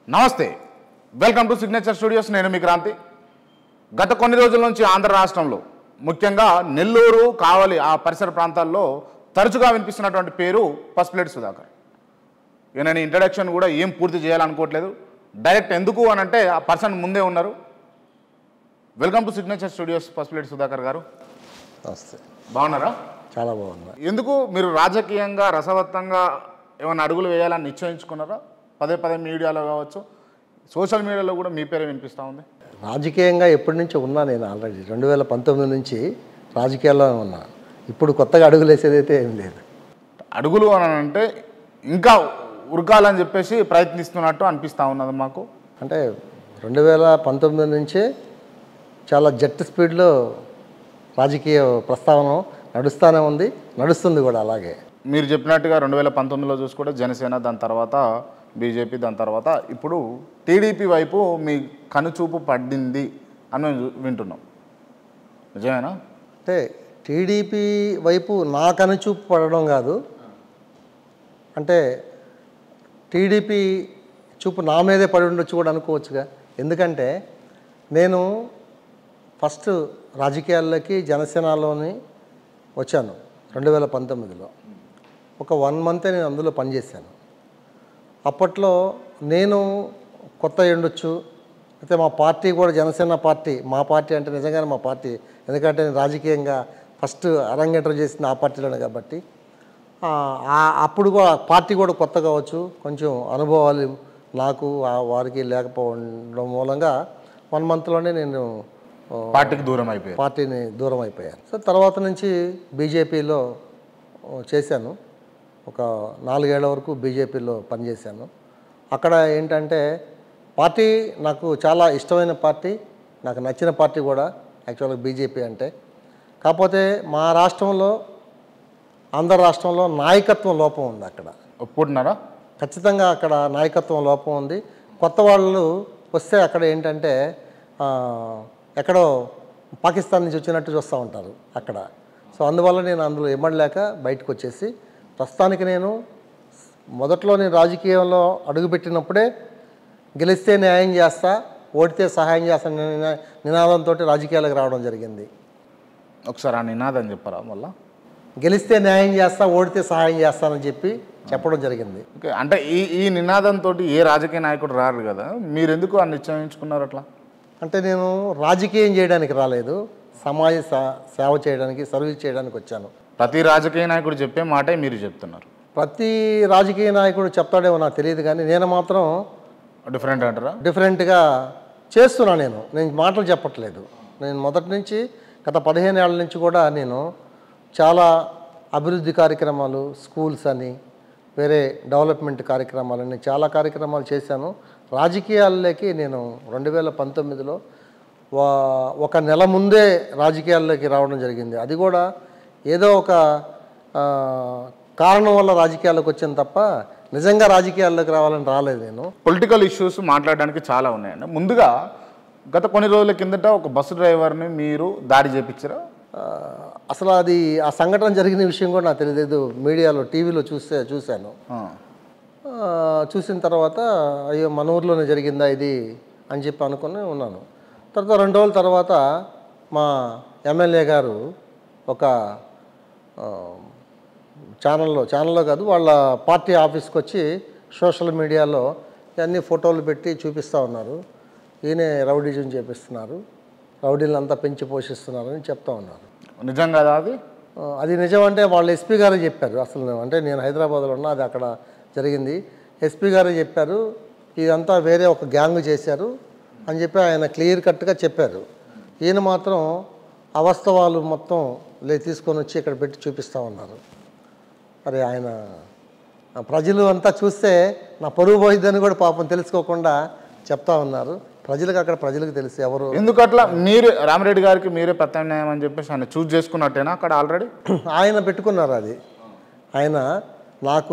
నమస్తే welcome to signature studios నేను మీ క్రాంతి గత కొన్ని రోజుల నుంచి ఆంధ్ర రాష్ట్రంలో ముఖ్యంగా నెల్లూరు కావలి ఆ పరిసర ప్రాంతాల్లో తరచుగా వినిపిస్తున్నటువంటి పేరు పసుపులేటి సుధాకర్ ఇక నేను ఇంట్రడక్షన్ కూడా ఏం పూర్తి చేయాలనుకోవట్లేదు డైరెక్ట్ ఎందుకు అని అంటే ఆ పర్సన్ ముందే ఉన్నారు welcome to signature studios Pasupuleti Sudhakar garu వస్తే బాగున్నారా చాలా బాగుంది ఎందుకు మీరు రాజకీయంగా రసవత్తంగా ఏమైనా అడుగులు వేయాలని నిశ్చయించుకున్నారా పదే పదే మీడియాలో కావచ్చు సోషల్ మీడియాలో కూడా మీ పేరే వినిపిస్తూ ఉంది రాజకీయంగా ఎప్పటి నుంచో ఉన్నా నేను ఆల్రెడీ రెండు వేల పంతొమ్మిది నుంచి రాజకీయాల్లో ఉన్నా ఇప్పుడు కొత్తగా అడుగులు వేసేదైతే ఏం లేదు అడుగులు అని అంటే ఇంకా ఉరకాలని చెప్పేసి ప్రయత్నిస్తున్నట్టు అనిపిస్తూ ఉన్నది మాకు అంటే రెండు వేల పంతొమ్మిది నుంచే చాలా జెట్ స్పీడ్లో రాజకీయ ప్రస్తావన నడుస్తూనే ఉంది నడుస్తుంది కూడా అలాగే మీరు చెప్పినట్టుగా రెండు వేల పంతొమ్మిదిలో చూసుకుంటే జనసేన దాని తర్వాత బీజేపీ దాని తర్వాత ఇప్పుడు టీడీపీ వైపు మీ కనుచూపు పడింది అని మేము చూ- వింటున్నాం నిజమేనా అంటే టీడీపీ వైపు నా కనుచూపు పడడం కాదు అంటే టీడీపీ చూపు నా మీదే పడి ఉండొచ్చు కూడా అనుకోవచ్చుగా ఎందుకంటే నేను ఫస్ట్ రాజకీయాల్లోకి జనసేనలోని వచ్చాను రెండు వేల పంతొమ్మిదిలో ఒక వన్ మంతే నేను అందులో పనిచేశాను అప్పట్లో నేను కొత్త ఉండొచ్చు అయితే మా పార్టీ కూడా జనసేన పార్టీ మా పార్టీ అంటే నిజంగానే మా పార్టీ ఎందుకంటే నేను రాజకీయంగా ఫస్ట్ అరంగేట్రం చేసింది ఆ పార్టీలోనే కాబట్టి ఆ, ఆ- అప్పుడు కూడా పార్టీ కూడా కొత్త కావచ్చు కొంచెం అనుభవాలు నాకు ఆ వారికి లేకపోవడం మూలంగా వన్ మంత్లోనే నేను ఆ, పార్టీకి దూరం అయిపోయారు పార్టీని దూరం అయిపోయాను సో తర్వాత నుంచి బీజేపీలో చేశాను ఒక నాలుగేళ్ల వరకు బీజేపీలో పనిచేశాను అక్కడ ఏంటంటే పార్టీ నాకు చాలా ఇష్టమైన పార్టీ నాకు నచ్చిన పార్టీ కూడా యాక్చువల్గా బీజేపీ అంటే కాకపోతే మా రాష్ట్రంలో ఆంధ్ర రాష్ట్రంలో నాయకత్వం లోపం ఉంది అక్కడ ఒప్పుకుంటున్నారా ఖచ్చితంగా అక్కడ నాయకత్వం లోపం ఉంది కొత్త వాళ్ళు వస్తే అక్కడ ఏంటంటే ఆ, ఎక్కడో పాకిస్తాన్ నుంచి వచ్చినట్టు చూస్తూ ఉంటారు అక్కడ సో అందువల్ల నేను అందులో ఇమ్మడలేక బయటకు వచ్చేసి ప్రస్తుతానికి నేను మొదట్లో నేను రాజకీయంలో అడుగుపెట్టినప్పుడే గెలిస్తే న్యాయం చేస్తా ఓడితే సహాయం చేస్తా నినా- నినాదంతో రాజకీయాలకు రావడం జరిగింది ఒకసారి ఆ నినాదం చెప్పరా మళ్ళా గెలిస్తే న్యాయం చేస్తా ఓడితే సహాయం చేస్తానని చెప్పి చెప్పడం జరిగింది ఓకే అంటే ఈ ఈ నినాదంతో ఏ రాజకీయ నాయకుడు రారు కదా మీరు ఎందుకు ఆ నిశ్చయించుకున్నారు అట్లా అంటే నేను రాజకీయం చేయడానికి రాలేదు సమాజ సా- సేవ చేయడానికి సర్వీస్ చేయడానికి వచ్చాను ప్రతి రాజకీయ నాయకుడు చెప్పే మాటే మీరు చెప్తున్నారు ప్రతి రాజకీయ నాయకుడు చెప్తాడేమో నాకు తెలియదు కానీ నేను మాత్రం డిఫరెంట్ అంటారా డిఫరెంట్గా చేస్తున్నా నేను నేను మాటలు చెప్పట్లేదు నేను మొదటి నుంచి గత పదిహేను ఏళ్ళ నుంచి కూడా నేను చాలా అభివృద్ధి కార్యక్రమాలు స్కూల్స్ అని వేరే డెవలప్మెంట్ కార్యక్రమాలని చాలా కార్యక్రమాలు చేశాను రాజకీయాల్లోకి నేను రెండు వేల పంతొమ్మిదిలో వా- ఒక నెల ముందే రాజకీయాల్లోకి రావడం జరిగింది అది కూడా ఏదో ఒక ఆ, కారణం వల్ల రాజకీయాల్లోకి వచ్చాను తప్ప నిజంగా రాజకీయాల్లోకి రావాలని రాలేదు నేను పొలిటికల్ ఇష్యూస్ మాట్లాడడానికి చాలా ఉన్నాయండి ముందుగా గత కొన్ని రోజుల కిందట ఒక బస్సు డ్రైవర్ని మీరు దాడి చేపించారా ఆ, అసలు అది ఆ సంఘటన జరిగిన విషయం కూడా నాకు తెలియదు మీడియాలో టీవీలో చూస్తే చూశాను ఆ. ఆ, చూసిన తర్వాత అయ్యో మన ఊర్లోనే జరిగిందా ఇది అని చెప్పి అనుకుని ఉన్నాను తర్వాత రెండు రోజుల తర్వాత మా ఎమ్మెల్యే గారు ఒక ఆ, ఛానల్లో ఛానల్లో కాదు వాళ్ళ పార్టీ ఆఫీస్కి వచ్చి సోషల్ మీడియాలో ఇవన్నీ ఫోటోలు పెట్టి చూపిస్తూ ఉన్నారు ఈయనే రౌడీజం చేపిస్తున్నారు రౌడీలంతా పెంచి పోషిస్తున్నారని చెప్తా ఉన్నారు నిజం కదా అది ఆ, అది నిజం అంటే వాళ్ళు ఎస్పీ గారే చెప్పారు అసలు నేను- అంటే నేను హైదరాబాద్లో ఉన్నా అది అక్కడ జరిగింది ఎస్పీ గారే చెప్పారు ఇదంతా వేరే ఒక గ్యాంగ్ చేశారు అని చెప్పి ఆయన క్లియర్ కట్గా చెప్పారు ఈయన మాత్రం అవాస్తవాలు మొత్తం లే తీసుకొని వచ్చి ఇక్కడ పెట్టి చూపిస్తూ ఉన్నారు మరి ఆయన ఆ ప్రజలు అంతా చూస్తే నా పరువు పోయిద్దని కూడా పాపం తెలుసుకోకుండా చెప్తా ఉన్నారు ప్రజలకు అక్కడ ప్రజలకు తెలుసు ఎవరు ఎందుకట్లా మీరే రామిరెడ్డి గారికి మీరే ప్రత్యామ్నాయం అని చెప్పేసి ఆయన చూస్ చేసుకున్నట్టేనా అక్కడ ఆల్రెడీ ఆయన పెట్టుకున్నారు అది ఆయన నాకు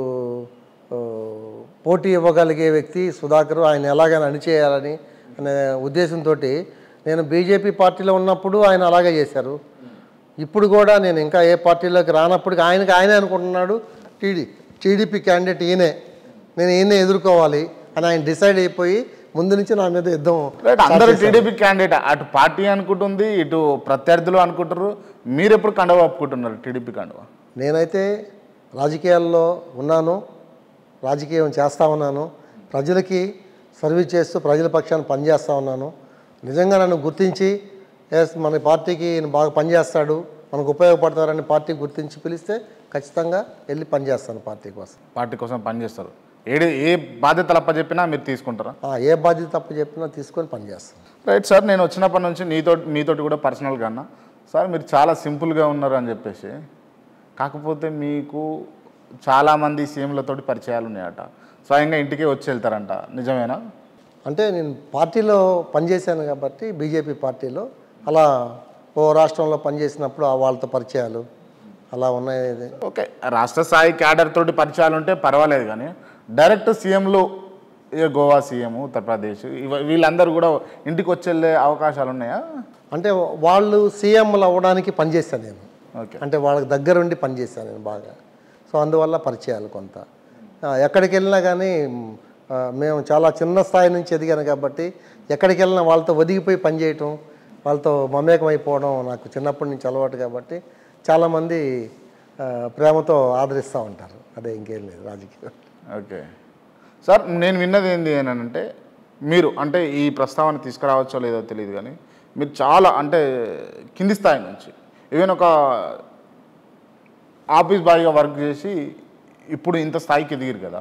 ఆ, పోటీ ఇవ్వగలిగే వ్యక్తి సుధాకర్ ఆయన ఎలాగైనా అణిచేయాలని అనే ఉద్దేశంతో నేను బీజేపీ పార్టీలో ఉన్నప్పుడు ఆయన అలాగే చేశారు ఇప్పుడు కూడా నేను ఇంకా ఏ పార్టీలోకి రానప్పటికీ ఆయనకి ఆయనే అనుకుంటున్నాడు టీడీ టీడీపీ క్యాండిడేట్ ఈయనే నేను ఈయనే ఎదుర్కోవాలి అని ఆయన డిసైడ్ అయిపోయి ముందు నుంచి నా మీద యుద్ధం రైట్ అందరూ టీడీపీ క్యాండిడేట్ అటు పార్టీ అనుకుంటుంది ఇటు ప్రత్యర్థులు అనుకుంటారు మీరు ఎప్పుడు కండవ ఒప్పుకుంటున్నారు టీడీపీ కండవ నేనైతే రాజకీయాల్లో ఉన్నాను రాజకీయం చేస్తా ఉన్నాను ప్రజలకి సర్వీస్ చేస్తూ ప్రజల పక్షాన్ని పనిచేస్తూ ఉన్నాను నిజంగా నన్ను గుర్తించి ఎస్ మన పార్టీకి ఈయన బాగా పనిచేస్తాడు మనకు ఉపయోగపడతారని పార్టీ గుర్తించి పిలిస్తే ఖచ్చితంగా వెళ్ళి పనిచేస్తాను పార్టీ కోసం పార్టీ కోసం పనిచేస్తారు ఏది ఏ బాధ్యతలు అప్పచెప్పినా మీరు తీసుకుంటారా ఆ, ఏ బాధ్యత తప్ప చెప్పినా తీసుకొని పనిచేస్తాను రైట్ సార్ నేను వచ్చినప్పటి నుంచి నీతో మీతోటి కూడా పర్సనల్గా అన్నా సార్ మీరు చాలా సింపుల్గా ఉన్నారు అని చెప్పేసి కాకపోతే మీకు చాలామంది సీఎంలతోటి పరిచయాలు ఉన్నాయట స్వయంగా ఇంటికే వచ్చి వెళ్తారంట నిజమేనా అంటే నేను పార్టీలో పనిచేశాను కాబట్టి బీజేపీ పార్టీలో అలా ఓ రాష్ట్రంలో పనిచేసినప్పుడు ఆ వాళ్ళతో పరిచయాలు అలా ఉన్నాయి ఓకే రాష్ట్ర స్థాయి క్యాడర్ తోటి పరిచయాలు ఉంటే పర్వాలేదు కానీ డైరెక్ట్ సీఎంలు ఏ గోవా సీఎం ఉత్తరప్రదేశ్ ఇవ- వీళ్ళందరూ కూడా ఇంటికి వచ్చి వెళ్ళే అవకాశాలు ఉన్నాయా అంటే వాళ్ళు సీఎంలు అవ్వడానికి పనిచేశాను నేను ఓకే అంటే వాళ్ళకి దగ్గరుండి పనిచేశాను నేను బాగా సో అందువల్ల పరిచయాలు కొంత ఆ, ఎక్కడికి వెళ్ళినా కానీ మ్, ఆ, మేము చాలా చిన్న స్థాయి నుంచి ఎదిగాను కాబట్టి ఎక్కడికి వెళ్ళినా వాళ్ళతో ఒదిగిపోయి పనిచేయటం వాళ్ళతో మమేకం అయిపోవడం నాకు చిన్నప్పటి నుంచి అలవాటు కాబట్టి చాలామంది ఆ, ప్రేమతో ఆదరిస్తూ ఉంటారు అదే ఇంకేం లేదు రాజకీయం ఓకే సార్ నేను విన్నది ఏంటి అని అంటే మీరు అంటే ఈ ప్రస్తావన తీసుకురావచ్చో లేదో తెలియదు కానీ మీరు చాలా అంటే కింది స్థాయి నుంచి ఈవెన్ ఒక ఆఫీస్ బాయ్గా వర్క్ చేసి ఇప్పుడు ఇంత స్థాయికి ఎదిగారు కదా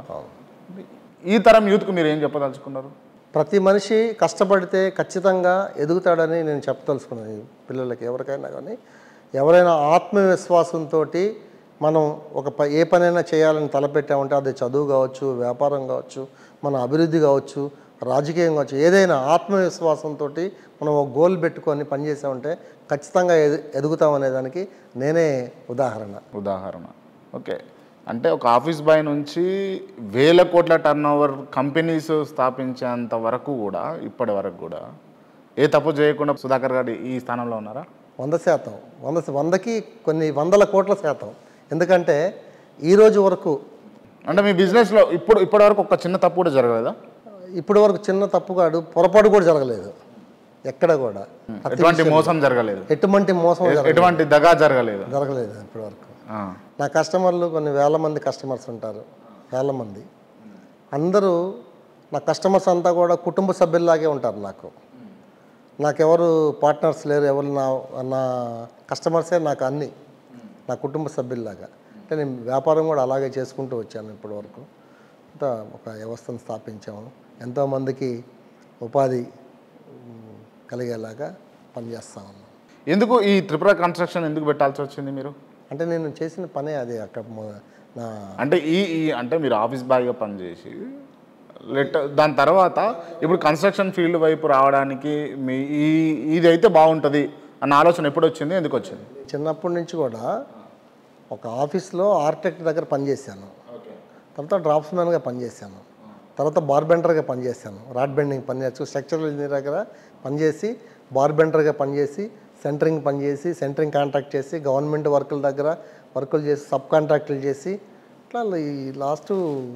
ఈ తరం యూత్కు మీరు ఏం చెప్పదలుచుకున్నారు ప్రతి మనిషి కష్టపడితే ఖచ్చితంగా ఎదుగుతాడని నేను చెప్పదలుచుకున్నాను ఈ పిల్లలకి ఎవరికైనా కానీ ఎవరైనా ఆత్మవిశ్వాసంతో మనం ఒక ప ఏ పనైనా చేయాలని తలపెట్టామంటే అది చదువు కావచ్చు వ్యాపారం కావచ్చు మన అభివృద్ధి కావచ్చు రాజకీయం కావచ్చు ఏదైనా ఆత్మవిశ్వాసంతో మనం ఒక గోల్ పెట్టుకొని పనిచేసామంటే ఖచ్చితంగా ఎదు ఎదుగుతామనే దానికి నేనే ఉదాహరణ ఉదాహరణ ఓకే అంటే ఒక ఆఫీస్ బాయ్ నుంచి వేల కోట్ల టర్న్ ఓవర్ కంపెనీస్ స్థాపించేంత వరకు కూడా ఇప్పటి వరకు కూడా ఏ తప్పు చేయకుండా సుధాకర్ గారు ఈ స్థానంలో ఉన్నారా వంద శాతం వంద వందకి కొన్ని వందల కోట్ల శాతం ఎందుకంటే ఈ రోజు వరకు అంటే మీ బిజినెస్లో ఇప్పుడు ఇప్పటి వరకు ఒక చిన్న తప్పు కూడా జరగలేదా ఇప్పటి వరకు చిన్న తప్పు కాదు పొరపాటు కూడా జరగలేదు ఎక్కడ కూడా ఎటువంటి మోసం జరగలేదు ఎటువంటి మోసం జరగ- ఎటువంటి దగా జరగలేదు జరగలేదు ఇప్పటి వరకు ఆ, నా కస్టమర్లు కొన్ని వేల మంది కస్టమర్స్ ఉంటారు వేల మంది అందరూ నా కస్టమర్స్ అంతా కూడా కుటుంబ సభ్యుల్లాగే ఉంటారు నాకు నాకెవరు పార్ట్నర్స్ లేరు ఎవరు నా నా కస్టమర్సే నాకు అన్ని నా కుటుంబ సభ్యుల్లాగా అంటే నేను వ్యాపారం కూడా అలాగే చేసుకుంటూ వచ్చాను ఇప్పటి వరకు అంతా ఒక వ్యవస్థను స్థాపించాము ఎంతోమందికి ఉపాధి ఉమ్, కలిగేలాగా పనిచేస్తా ఉన్నాం ఎందుకు ఈ త్రిపుర కన్స్ట్రక్షన్ ఎందుకు పెట్టాల్సి వచ్చింది మీరు అంటే నేను చేసిన పనే అది అక్కడ మొ- నా అంటే ఈ ఈ అంటే మీరు ఆఫీస్ బాయ్గా పనిచేసి లెట్ దాని తర్వాత ఇప్పుడు కన్స్ట్రక్షన్ ఫీల్డ్ వైపు రావడానికి మీ ఈ ఇది అయితే బాగుంటుంది అన్న ఆలోచన ఎప్పుడు వచ్చింది ఎందుకు వచ్చింది చిన్నప్పటి నుంచి కూడా ఒక ఆఫీస్లో ఆర్కిటెక్ట్ దగ్గర పనిచేశాను తర్వాత డ్రాప్స్మెన్గా పనిచేశాను తర్వాత బార్బెండర్గా పనిచేశాను రాడ్ బెండింగ్ పని నేర్చుకు స్ట్రక్చరల్ ఇంజనీర్ దగ్గర పనిచేసి బార్బెండర్గా పనిచేసి సెంటరింగ్ పనిచేసి సెంటరింగ్ కాంట్రాక్ట్ చేసి గవర్నమెంట్ వర్కుల దగ్గర వర్కులు చేసి సబ్ కాంట్రాక్టులు చేసి ఇట్లా ఈ లాస్ట్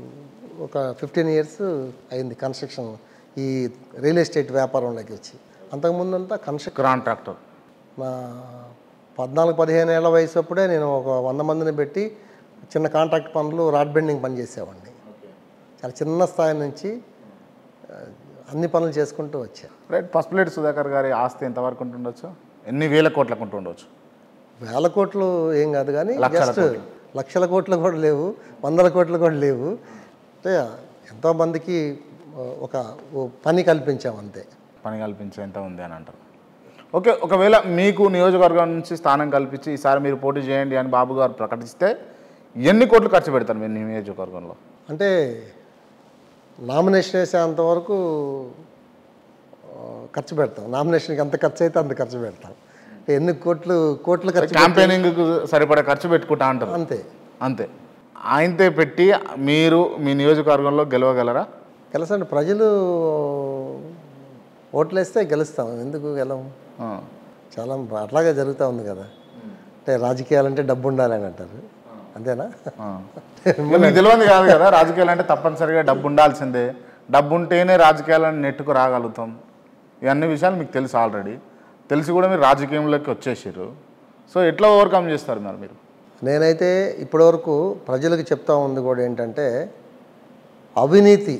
ఒక ఫిఫ్టీన్ ఇయర్స్ అయింది కన్స్ట్రక్షన్ ఈ రియల్ ఎస్టేట్ వ్యాపారంలోకి వచ్చి అంతకుముందు అంతా కన్స్ట్రక్షన్ కాంట్రాక్టర్ నా పద్నాలుగు పదిహేను ఏళ్ళ వయసు అప్పుడే నేను ఒక వంద మందిని పెట్టి చిన్న కాంట్రాక్ట్ పనులు రాడ్ బెండింగ్ పని చేసేవాడిని చాలా చిన్న స్థాయి నుంచి ఆ, అన్ని పనులు చేసుకుంటూ వచ్చా రైట్ పసుపులేటి సుధాకర్ గారి ఆస్తి ఎంతవరకు ఉంటుండొచ్చు ఎన్ని వేల కోట్లకు ఉంటుండొచ్చు వేల కోట్లు ఏం కాదు కానీ లక్షల జస్ట్ లక్షల కోట్లు కూడా లేవు వందల కోట్లు కూడా లేవు అంటే ఎంతోమందికి ఆ, ఒక ఓ పని కల్పించాం అంతే పని కల్పించేంత ఉంది అని అంటారు ఓకే ఒకవేళ మీకు నియోజకవర్గం నుంచి స్థానం కల్పించి ఈసారి మీరు పోటీ చేయండి అని బాబు గారు ప్రకటిస్తే ఎన్ని కోట్లు ఖర్చు పెడతారు మీరు మీ నియోజకవర్గంలో అంటే నామినేషన్ వేసేంత వరకు ఆ, ఖర్చు పెడతాం నామినేషన్కి ఎంత ఖర్చు అయితే అంత ఖర్చు పెడతాం అంటే ఎన్ని కోట్లు కోట్లు ఖర్చు క్యాంపెయినింగ్ సరిపడా ఖర్చు పెట్టుకుంటా అంటారు అంతే అంతే ఆయనతో పెట్టి మీరు మీ నియోజకవర్గంలో గెలవగలరా గెలసండి ప్రజలు ఓట్లేస్తే గెలుస్తాం ఎందుకు గెలవం ఆ. చాలా అట్లాగే జరుగుతూ ఉంది కదా అంటే రాజకీయాలంటే డబ్బు ఉండాలని అంటారు అంతేనా ఆ. మీకు తెలియదు కాదు కదా రాజకీయాలు అంటే తప్పనిసరిగా డబ్బు ఉండాల్సిందే డబ్బు ఉంటేనే రాజకీయాలను నెట్టుకు రాగలుగుతాం ఇవన్నీ విషయాలు మీకు తెలుసు ఆల్రెడీ తెలిసి కూడా మీరు రాజకీయంలోకి వచ్చేసారు సో ఎట్లా ఓవర్కమ్ చేస్తారు మరి మీరు నేనైతే ఇప్పటివరకు ప్రజలకు చెప్తా ఉంది కూడా ఏంటంటే అవినీతిని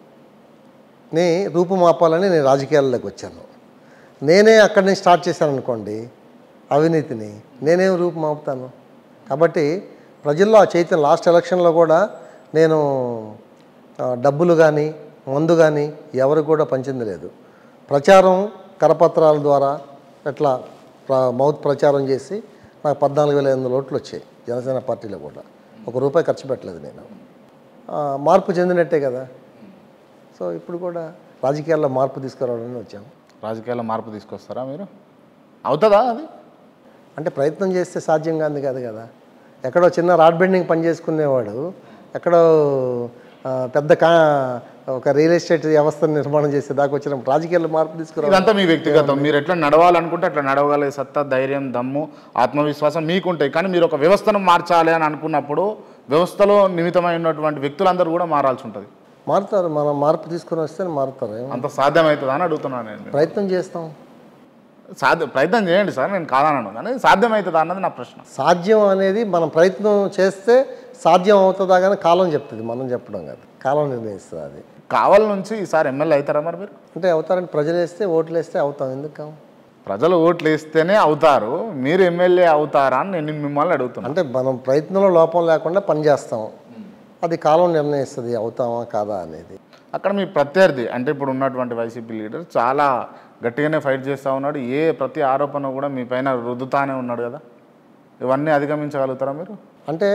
రూపుమాపాలని నేను రాజకీయాల్లోకి వచ్చాను నేనే అక్కడి నుంచి స్టార్ట్ చేశాను అనుకోండి అవినీతిని నేనేం రూపుమాపుతాను కాబట్టి ప్రజల్లో ఆ చైతన్యం లాస్ట్ ఎలక్షన్లో కూడా నేను ఆ, డబ్బులు కానీ మందు కానీ ఎవరికి కూడా పంచింది లేదు ప్రచారం కరపత్రాల ద్వారా ఎట్లా ప్ర- మౌత్ ప్రచారం చేసి నాకు పద్నాలుగు వేల ఎనిమిది ఓట్లు వచ్చాయి జనసేన పార్టీలో కూడా ఒక రూపాయి ఖర్చు పెట్టలేదు నేను ఆ, మార్పు చెందినట్టే కదా సో ఇప్పుడు కూడా రాజకీయాల్లో మార్పు తీసుకురావాలని వచ్చాము రాజకీయాల్లో మార్పు తీసుకొస్తారా మీరు అవుతుందా అది అంటే ప్రయత్నం చేస్తే సాధ్యం కాదు కాదు కదా ఎక్కడో చిన్న రాడ్ బెండింగ్ పని చేసుకునేవాడు ఎక్కడో ఆ, పెద్ద కా ఒక రియల్ ఎస్టేట్ వ్యవస్థను నిర్మాణం చేసే దాకా వచ్చిన రాజకీయాల్లో మార్పు తీసుకురావాలి ఇదంతా మీ వ్యక్తిగతం మీరు ఎట్లా నడవాలనుకుంటే అట్లా నడవగలిగే సత్తా ధైర్యం దమ్ము ఆత్మవిశ్వాసం మీకుంటాయి కానీ మీరు ఒక వ్యవస్థను మార్చాలి అని అనుకున్నప్పుడు వ్యవస్థలో నిమిత్తమై ఉన్నటువంటి వ్యక్తులందరూ కూడా మారాల్సి ఉంటుంది మారుతారు మనం మార్పు తీసుకుని వస్తే మారుతారు ఏం- అంత సాధ్యమవుతుందా అని అడుగుతున్నాను నేను ప్రయత్నం చేస్తాం సాధ్య ప్రయత్నం చేయండి సార్ నేను కాదనను కానీ సాధ్యమవుతుందా అన్నది నా ప్రశ్న సాధ్యం అనేది మనం ప్రయత్నం చేస్తే సాధ్యం అవుతుందా కానీ కాలం చెప్తుంది మనం చెప్పడం కాదు కాలం నిర్ణయిస్తుంది అది కావాల నుంచి ఈసారి ఎమ్మెల్యే అవుతారా మరి మీరు అంటే అవుతారంటే ప్రజలు వేస్తే ఓట్లు వేస్తే అవుతాం ఎందుకు కావు ప్రజలు ఓట్లు వేస్తేనే అవుతారు మీరు ఎమ్మెల్యే అవుతారా అని నేను మిమ్మల్ని అడుగుతున్నాను అంటే మనం ప్రయత్నంలో లోపం లేకుండా పని చేస్తాం అది కాలం నిర్ణయిస్తుంది అవుతామా కాదా అనేది అక్కడ మీ ప్రత్యర్థి అంటే ఇప్పుడు ఉన్నటువంటి వైసీపీ లీడర్ చాలా గట్టిగానే ఫైట్ చేస్తూ ఉన్నాడు ఏ ప్రతి ఆరోపణ కూడా మీ పైన రుద్దుతానే ఉన్నాడు కదా ఇవన్నీ అధిగమించగలుగుతారా మీరు అంటే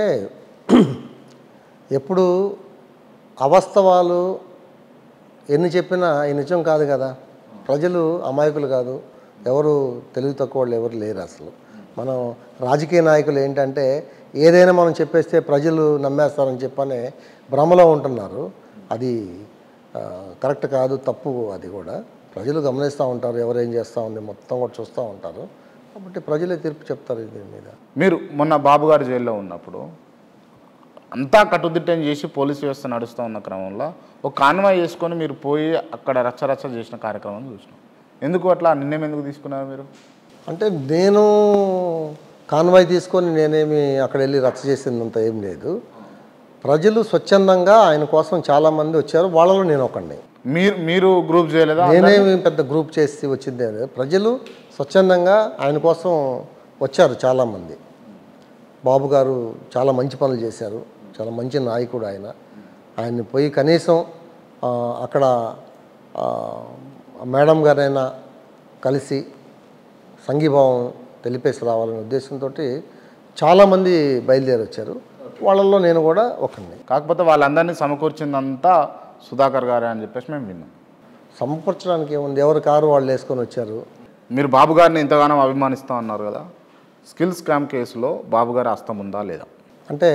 ఎప్పుడు అవాస్తవాలు ఎన్ని చెప్పినా ఈ నిజం కాదు కదా ప్రజలు అమాయకులు కాదు ఎవరు తెలివి తక్కువ వాళ్ళు ఎవరు లేరు అసలు మనం రాజకీయ నాయకులు ఏంటంటే ఏదైనా మనం చెప్పేస్తే ప్రజలు నమ్మేస్తారని చెప్పనే భ్రమలో ఉంటున్నారు అది ఆ, కరెక్ట్ కాదు తప్పు అది కూడా ప్రజలు గమనిస్తూ ఉంటారు ఎవరు ఏం చేస్తూ ఉంది మొత్తం కూడా చూస్తూ ఉంటారు కాబట్టి ప్రజలే తీర్పు చెప్తారు దీని మీద మీరు మొన్న బాబు గారు జైల్లో ఉన్నప్పుడు అంతా కట్టుదిట్టం చేసి పోలీస్ వ్యవస్థ నడుస్తూ ఉన్న క్రమంలో ఒక కాన్వాయ్ చేసుకొని మీరు పోయి అక్కడ రచ్చరచ్చ చేసిన కార్యక్రమం చూసినాం ఎందుకు అట్లా ఆ నిర్ణయం ఎందుకు తీసుకున్నారు మీరు అంటే నేను కాన్వాయ్ తీసుకొని నేనేమి అక్కడ వెళ్ళి రచ్చ చేసిందంత ఏం లేదు ప్రజలు స్వచ్ఛందంగా ఆయన కోసం చాలామంది వచ్చారు వాళ్ళలో నేను ఒకడిని మీరు మీరు గ్రూప్ చేయలేదా నేనేమి పెద్ద గ్రూప్ చేసి వచ్చింది ఏం లేదు ప్రజలు స్వచ్ఛందంగా ఆయన కోసం వచ్చారు చాలామంది బాబు గారు చాలా మంచి పనులు చేశారు చాలా మంచి నాయకుడు ఆయన ఆయన్ని పోయి కనీసం ఆ, అక్కడ ఆ, మేడం గారైనా కలిసి సంఘీభావం తెలిపేసి రావాలనే ఉద్దేశంతో చాలామంది బయలుదేరి వచ్చారు వాళ్ళల్లో నేను కూడా ఒకరిని కాకపోతే వాళ్ళందరినీ సమకూర్చిందంతా సుధాకర్ గారే అని చెప్పేసి మేము విన్నాం సమకూర్చడానికి ఏముంది ఎవరి కారు వాళ్ళు వేసుకొని వచ్చారు మీరు బాబు గారిని ఇంతగానో అభిమానిస్తా ఉన్నారు కదా స్కిల్ స్కామ్ కేసులో బాబు గారి హస్తం ఉందా లేదా అంటే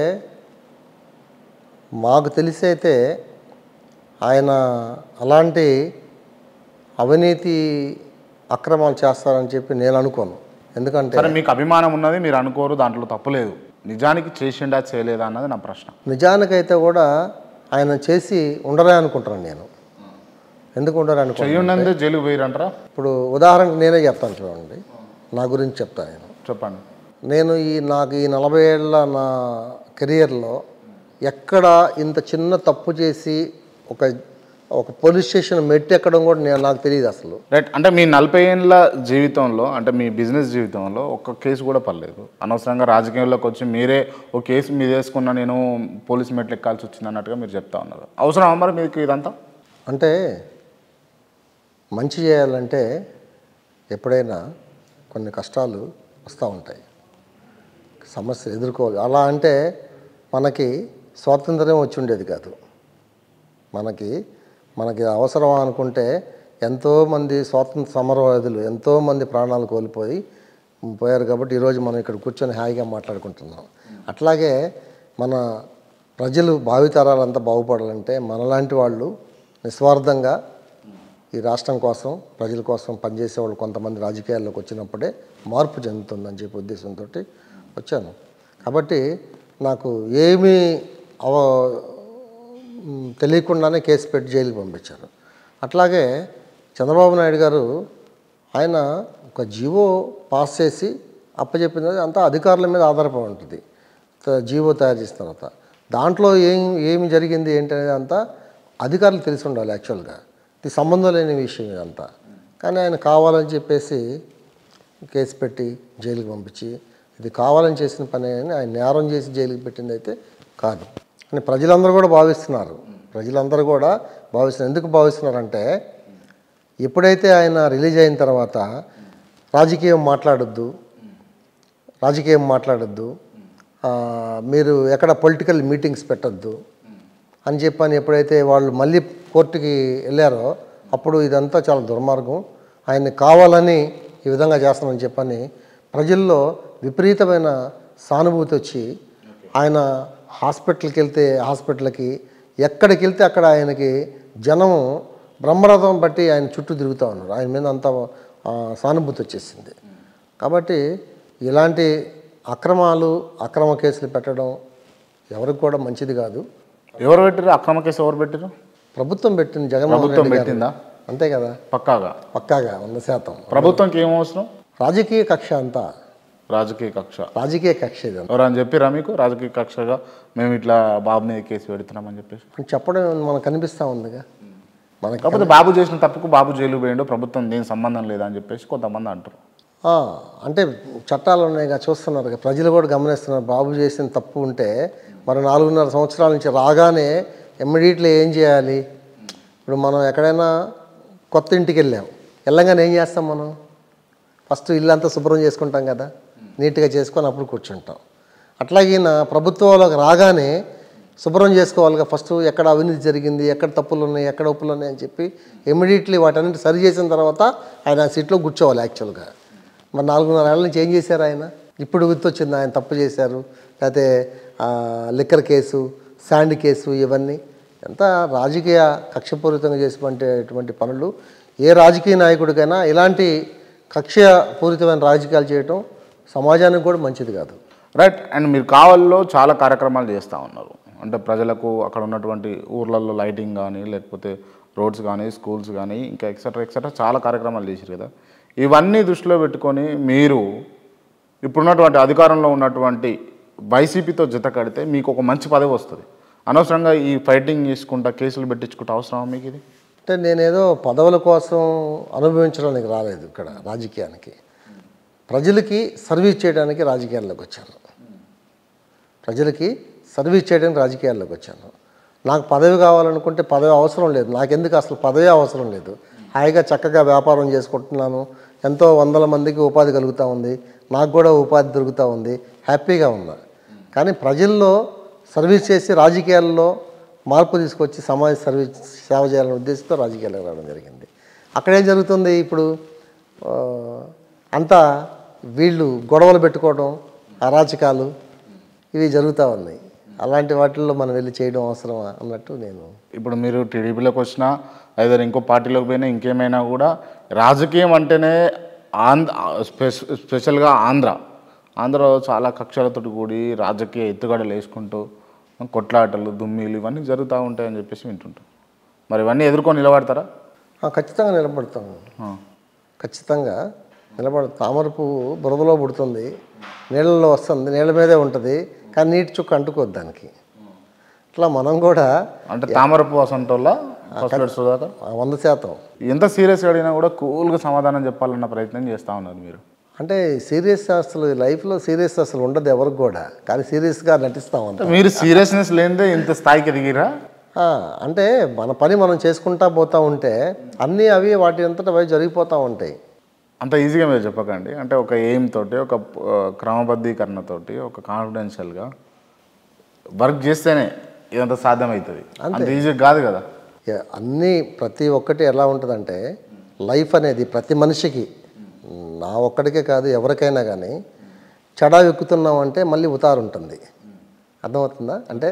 మాకు తెలిసి అయితే ఆయన అలాంటి అవినీతి అక్రమాలు చేస్తారని చెప్పి నేను అనుకోను ఎందుకంటే సరే మీకు అభిమానం ఉన్నది మీరు అనుకోరు దాంట్లో తప్పులేదు నిజానికి చేసిండా చేయలేదా అన్నది నా ప్రశ్న నిజానికైతే కూడా ఆయన చేసి ఉండరే అనుకుంటాను నేను ఎందుకు ఉండరు అనుకో చెయ్యుండే జైలుకు పోయిరంటారా ఇప్పుడు ఉదాహరణకు నేనే చెప్తాను చూడండి నా గురించి చెప్తాను నేను చెప్పండి నేను ఈ నాకు ఈ నలభై ఏళ్ళ నా కెరియర్లో ఎక్కడ ఇంత చిన్న తప్పు చేసి ఒక ఒక పోలీస్ స్టేషన్ మెట్టి ఎక్కడం కూడా నేను నాకు తెలియదు అసలు రైట్ అంటే మీ నలభై ఏళ్ళ జీవితంలో అంటే మీ బిజినెస్ జీవితంలో ఒక్క కేసు కూడా పర్లేదు అనవసరంగా రాజకీయంలోకి వచ్చి మీరే ఒక కేసు మీద వేసుకున్న నేను పోలీస్ మెట్లు ఎక్కాల్సి వచ్చింది అన్నట్టుగా మీరు చెప్తా ఉన్నారు అవసరమా మరి మీకు ఇదంతా అంటే మంచి చేయాలంటే ఎప్పుడైనా కొన్ని కష్టాలు వస్తూ ఉంటాయి సమస్యలు ఎదుర్కోవాలి అలా అంటే మనకి స్వాతంత్ర్యం వచ్చి ఉండేది కాదు మనకి మనకి అవసరం అనుకుంటే ఎంతోమంది స్వాతంత్ర సమరవాదులు ఎంతోమంది ప్రాణాలు కోల్పోయి పోయారు కాబట్టి ఈరోజు మనం ఇక్కడ కూర్చొని హాయిగా మాట్లాడుకుంటున్నాం అట్లాగే మన ప్రజలు భావితరాలంతా బాగుపడాలంటే మనలాంటి వాళ్ళు నిస్వార్థంగా ఈ రాష్ట్రం కోసం ప్రజల కోసం పనిచేసే వాళ్ళు కొంతమంది రాజకీయాల్లోకి వచ్చినప్పుడే మార్పు చెందుతుందని చెప్పి ఉద్దేశంతో వచ్చాను కాబట్టి నాకు ఏమీ అవ మ్, తెలియకుండానే కేసు పెట్టి జైలుకి పంపించారు అట్లాగే చంద్రబాబు నాయుడు గారు ఆయన ఒక జీవో పాస్ చేసి అప్పచెప్పింది అంతా అధికారుల మీద ఆధారపడి ఉంటుంది త- జీవో తయారు చేసిన తర్వాత దాంట్లో ఏం ఏమి జరిగింది ఏంటి అనేది అంతా అధికారులు తెలిసి ఉండాలి యాక్చువల్గా ఇది సంబంధం లేని విషయం ఇదంతా కానీ ఆయన కావాలని చెప్పేసి కేసు పెట్టి జైలుకి పంపించి ఇది కావాలని చేసిన పని అని ఆయన నేరం చేసి జైలుకి పెట్టింది అయితే కాదు అని ప్రజలందరూ కూడా భావిస్తున్నారు ప్రజలందరూ కూడా భావిస్తున్నారు ఎందుకు భావిస్తున్నారంటే ఎప్పుడైతే ఆయన రిలీజ్ అయిన తర్వాత రాజకీయం మాట్లాడొద్దు రాజకీయం మాట్లాడొద్దు ఆ, మీరు ఎక్కడ పొలిటికల్ మీటింగ్స్ పెట్టొద్దు అని చెప్పని ఎప్పుడైతే వాళ్ళు మళ్ళీ కోర్టుకి వెళ్ళారో అప్పుడు ఇదంతా చాలా దుర్మార్గం ఆయన్ని కావాలని ఈ విధంగా చేస్తామని చెప్పని ప్రజల్లో విపరీతమైన సానుభూతి వచ్చి ఆయన హాస్పిటల్కి వెళ్తే హాస్పిటల్కి ఎక్కడికి వెళ్తే అక్కడ ఆయనకి జనం బ్రహ్మరథం బట్టి ఆయన చుట్టూ తిరుగుతూ ఉన్నారు ఆయన మీద అంత ఆ, సానుభూతి వచ్చేసింది కాబట్టి ఇలాంటి అక్రమాలు అక్రమ కేసులు పెట్టడం ఎవరికి కూడా మంచిది కాదు ఎవరు పెట్టారు అక్రమ కేసు ఎవరు పెట్టారు ప్రభుత్వం పెట్టింది జగన్మోహన్ ప్రభుత్వం రెడ్డి గారు పెట్టిందా అంతే కదా పక్కాగా పక్కాగా వంద శాతం ప్రభుత్వంకి ఏం అవసరం రాజకీయ కక్ష అంతా రాజకీయ కక్ష రాజకీయ కక్ష ఇది ఎవరని చెప్పిరా మీకు రాజకీయ కక్షగా మేము ఇట్లా బాబు మీద కేసు పెడుతున్నామని చెప్పేసి అని చెప్పడం మనకు కనిపిస్తూ ఉందిగా మనకి కాకపోతే బాబు చేసిన తప్పుకు బాబు జైలు పోయిండు ప్రభుత్వం దీని సంబంధం లేదని చెప్పేసి కొంతమంది అంటారు ఆ, అంటే చట్టాలు ఉన్నాయిగా చూస్తున్నారు కదా, ప్రజలు కూడా గమనిస్తున్నారు బాబు చేసిన తప్పు ఉంటే మరి నాలుగున్నర సంవత్సరాల నుంచి రాగానే ఇమ్మీడియట్లీ ఏం చేయాలి ఇప్పుడు మనం ఎక్కడైనా కొత్త ఇంటికి వెళ్ళాం వెళ్ళంగానే ఏం చేస్తాం మనం ఫస్ట్ ఇల్లంతా శుభ్రం చేసుకుంటాం కదా నీట్గా చేసుకొని అప్పుడు కూర్చుంటాం అట్లాగే నా ప్రభుత్వంలోకి రాగానే శుభ్రం చేసుకోవాలిగా ఫస్ట్ ఎక్కడ అవినీతి జరిగింది ఎక్కడ తప్పులు ఉన్నాయి ఎక్కడ ఒప్పులు ఉన్నాయి అని చెప్పి ఇమ్మీడియట్లీ వాటన్నిటి సరి చేసిన తర్వాత ఆయన ఆ సీట్లో కూర్చోవాలి యాక్చువల్గా మరి నాలుగున్నర ఏళ్ళ నుంచి ఏం చేశారు ఆయన ఇప్పుడు గుర్తొచ్చింది ఆయన తప్పు చేశారు లేకపోతే ఆ, లిక్కర్ కేసు శాండ్ కేసు ఇవన్నీ ఎంత రాజకీయ కక్షపూరితంగా చేసినటువంటి పనులు ఏ రాజకీయ నాయకుడికైనా ఇలాంటి కక్షపూరితమైన రాజకీయాలు చేయటం సమాజానికి కూడా మంచిది కాదు రైట్ అండ్ మీరు కావల్లో చాలా కార్యక్రమాలు చేస్తూ ఉన్నారు అంటే ప్రజలకు అక్కడ ఉన్నటువంటి ఊర్లలో లైటింగ్ కానీ లేకపోతే రోడ్స్ కానీ స్కూల్స్ కానీ ఇంకా ఎక్సెట్రా ఎక్సెట్రా చాలా కార్యక్రమాలు చేశారు కదా ఇవన్నీ దృష్టిలో పెట్టుకొని మీరు ఇప్పుడున్నటువంటి అధికారంలో ఉన్నటువంటి వైసీపీతో జత కడితే మీకు ఒక మంచి పదవి వస్తుంది అనవసరంగా ఈ ఫైటింగ్ చేసుకుంటా కేసులు పెట్టించుకుంటా అవసరమా మీకు ఇది అంటే నేనేదో పదవుల కోసం అనుభవించడానికి రాలేదు ఇక్కడ రాజకీయానికి ప్రజలకి సర్వీస్ చేయడానికి రాజకీయాల్లోకి వచ్చాను ప్రజలకి సర్వీస్ చేయడానికి రాజకీయాల్లోకి వచ్చాను నాకు పదవి కావాలనుకుంటే పదవి అవసరం లేదు నాకెందుకు అసలు పదవి అవసరం లేదు హాయిగా చక్కగా వ్యాపారం చేసుకుంటున్నాను ఎంతో వందల మందికి ఉపాధి కలుగుతూ ఉంది నాకు కూడా ఉపాధి దొరుకుతూ ఉంది హ్యాపీగా ఉన్నా కానీ ప్రజల్లో సర్వీస్ చేసి రాజకీయాల్లో మార్పు తీసుకొచ్చి సమాజ సర్వీస్ సేవ చేయాలనే ఉద్దేశంతో రాజకీయాలకు రావడం జరిగింది అక్కడేం జరుగుతుంది ఇప్పుడు ఆ, అంతా వీళ్ళు గొడవలు పెట్టుకోవడం అరాచకాలు ఇవి జరుగుతూ ఉన్నాయి అలాంటి వాటిల్లో మనం వెళ్ళి చేయడం అవసరమా అన్నట్టు నేను ఇప్పుడు మీరు టీడీపీలోకి వచ్చినా లేదా ఇంకో పార్టీలోకి పోయినా ఇంకేమైనా కూడా రాజకీయం అంటేనే ఆంధ్ర స్పెష స్పెషల్గా ఆంధ్ర ఆంధ్రలో చాలా కక్షలతో కూడి రాజకీయ ఎత్తుగడలు వేసుకుంటూ కొట్లాటలు దుమ్మిలు ఇవన్నీ జరుగుతూ ఉంటాయని చెప్పేసి వింటుంటాం మరి ఇవన్నీ ఎదుర్కొని నిలబడతారా ఆ, ఖచ్చితంగా నిలబడతాము ఆ. ఖచ్చితంగా నిలబడ తామర పువ్వు బురదలో పుడుతుంది నీళ్ళలో వస్తుంది నీళ్ళ మీదే ఉంటుంది కానీ నీటి చుక్క అంటుకోద్దు దానికి ఇట్లా మనం కూడా అంటే తామరపు వసంటోళ్ళ ఫస్ట్ సుధాకర్ ఆ వంద శాతం ఎంత సీరియస్గా అడిగినా కూడా కూల్గా సమాధానం చెప్పాలన్న ప్రయత్నం చేస్తూ ఉన్నారు మీరు అంటే సీరియస్ అసలు లైఫ్లో సీరియస్ అసలు ఉండదు ఎవరికి కూడా కానీ సీరియస్గా నటిస్తాం అంత మీరు సీరియస్నెస్ లేనిదే ఇంత స్థాయికి ఎదిగిరా ఆ, అంటే మన పని మనం చేసుకుంటా పోతూ ఉంటే అన్నీ అవి వాటి అంతటా అవి జరిగిపోతూ ఉంటాయి అంత ఈజీగా మీరు చెప్పకండి అంటే ఒక ఎయిమ్ తోటి ఒక ఆ, క్రమబద్ధీకరణతోటి ఒక కాన్ఫిడెన్షియల్గా వర్క్ చేస్తేనే ఇదంతా సాధ్యమవుతుంది అంత ఈజీ కాదు కదా యా, అన్నీ ప్రతి ఒక్కటి ఎలా ఉంటుందంటే లైఫ్ అనేది ప్రతి మనిషికి నా ఒక్కడికే కాదు ఎవరికైనా కానీ చెడా ఎక్కుతున్నాం అంటే మళ్ళీ ఉతారు ఉంటుంది అర్థమవుతుందా అంటే